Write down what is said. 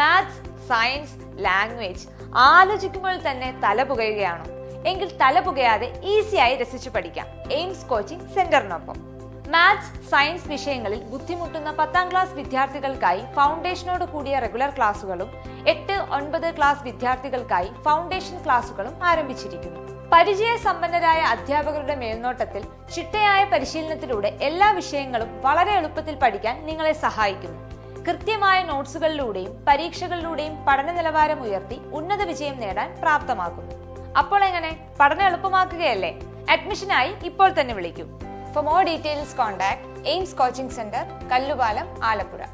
maths science language ആലോചിക്കുമ്പോൾ തന്നെ തല പുകയുകയാണോ എങ്കിൽ തല പുകയാതെ ഈസിയായി രസിച്ചു പഠിക്കാം എയിംസ് കോച്ചിംഗ് സെന്ററിനൊപ്പം മാത്സ് സയൻസ് വിഷയങ്ങളിൽ ബുദ്ധിമുട്ടുന്ന പത്താം ക്ലാസ് വിദ്യാർത്ഥികൾക്കായി ഫൗണ്ടേഷനോട് കൂടിയ റെഗുലർ ക്ലാസുകളും എട്ട് ഒൻപത് ക്ലാസ് വിദ്യാർത്ഥികൾക്കായി ഫൗണ്ടേഷൻ ക്ലാസുകളും ആരംഭിച്ചിരിക്കുന്നു പരിചയസമ്പന്നരായ അധ്യാപകരുടെ മേൽനോട്ടത്തിൽ ചിട്ടയായ പരിശീലനത്തിലൂടെ എല്ലാ വിഷയങ്ങളും വളരെ എളുപ്പത്തിൽ പഠിക്കാൻ നിങ്ങളെ സഹായിക്കുന്നു കൃത്യമായ നോട്ട്സുകളിലൂടെയും പരീക്ഷകളിലൂടെയും പഠന നിലവാരം ഉയർത്തി ഉന്നത വിജയം നേടാൻ പ്രാപ്തമാക്കുന്നു അപ്പോൾ എങ്ങനെ പഠനം എളുപ്പമാക്കുകയല്ലേ അഡ്മിഷനായി ഇപ്പോൾ തന്നെ വിളിക്കൂ for more details contact Aims coaching centre Kallupalam Alappuzha